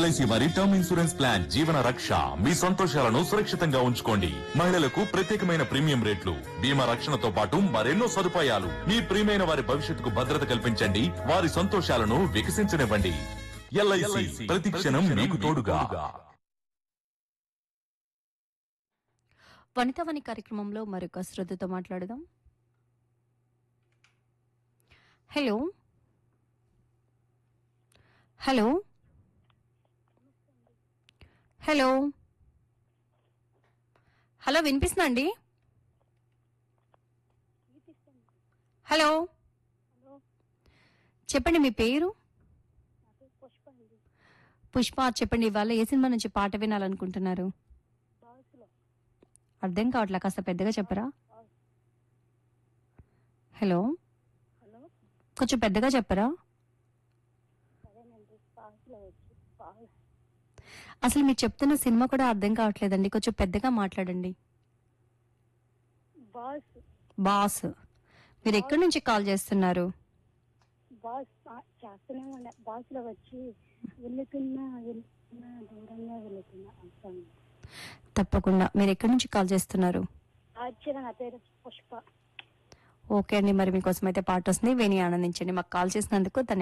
LIC వారి term insurance plan జీవన రక్ష మీ సంతోషాలను సురక్షితంగా ఉంచుకోండి మహిళలకు ప్రత్యేకమైన ప్రీమియం రేట్లు బీమా రక్షణతో పాటు మరెన్నో సదుపాయాలు మీ ప్రియమైన వారి భవిష్యత్తుకు భద్రత కల్పించండి వారి సంతోషాలను వికసించనివ్వండి ఎల్ఐసి ప్రతి క్షణం మీకు తోడుగా వనితావని కార్యక్రమంలో మరొక శ్రద్ధతో మాట్లాడదాం హలో హలో హలో హలో వినిపిస్తుందా అండి హలో చెప్పండి మీ పేరు పుష్ప చెప్పండి ఇవాళ ఏ సినిమా నుంచి పాట వినాలనుకుంటున్నారు అర్థం కావట్లే కాస్త పెద్దగా చెప్పరా హలో హలో కొంచెం పెద్దగా చెప్పరా సరేనండి పాసులో వచ్చి పాలు అసలు మీరు చెప్తున్న సినిమా కూడా అర్థం కావట్లేదండి కొంచెం పెద్దగా మాట్లాడండి బాస్ బాస్ మీరు ఎక్కడి నుంచి కాల్ చేస్తున్నారు బాస్ ఆ, చేస్తూనే ఉండే బాస్లో వచ్చి వెళ్తున్నా వెళ్తున్నా దూరంగా వెళ్తున్నా అంటాను తప్పకుండా మీరు ఎక్కడి నుంచి కాల్ చేస్తున్నారు ఆశ్చర్య నా పేరు పుష్ప ఓకే అండి మరి మీకోసం అయితే పాట వస్తుంది విని ఆనందించండి మాకు కాల్ చేసినందుకు ధన్యవాదాలు